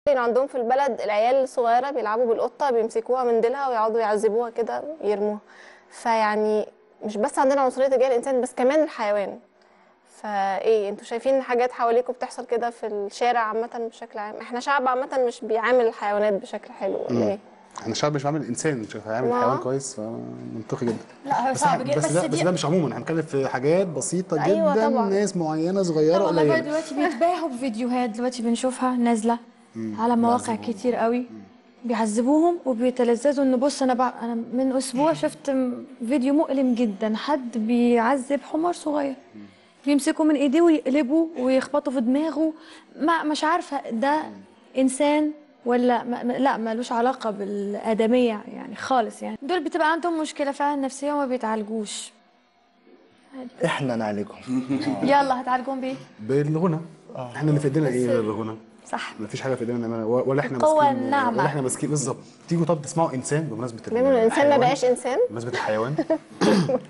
عندهم في البلد العيال الصغيره بيلعبوا بالقطه بيمسكوها من ديلها ويقعدوا يعذبوها كده يرموها فيعني مش بس عندنا عنصريه تجاه الانسان بس كمان الحيوان فايه انتوا شايفين حاجات حواليكم بتحصل كده في الشارع عامه بشكل عام احنا شعب عامه مش بيعامل الحيوانات بشكل حلو ولا ايه احنا شعب مش بعمل انسان مش هيعمل واو. حيوان كويس فمنطقي جدا لا هو بس صعب إحنا- جدا بس, بس ده بس دي ده مش عموما احنا بنتكلم في حاجات بسيطه أيوة جدا طبعاً. ناس معينه لا صغيره والله بقى قليله دلوقتي بيتباهوا بفيديوهات دلوقتي بنشوفها نازله على مواقع كتير قوي بيعذبوهم وبيتلذذوا ان بص انا بع... انا من اسبوع شفت م- فيديو مؤلم جدا حد بيعذب حمار صغير بيمسكوا من ايديه ويقلبوا ويخبطوا في دماغه ما مش عارفه ده انسان ولا ما ما- لا ملوش علاقه بالادميه يعني خالص يعني دول بتبقى عندهم مشكله فعلا نفسيه وما بيتعالجوش احنا نعالجهم يلا هتعالجوهم بايه بالغنى احنا اللي في ايدينا ايه غير الغنى صح ما فيش حاجه في ايدينا نعملها ولا احنا القوة ماسكين الناعمة. ولا احنا ماسكين بالظبط تيجوا طب تسمعوا انسان بمناسبه ال- بما إن الانسان ما الحيوان، بقاش انسان بمناسبه الحيوان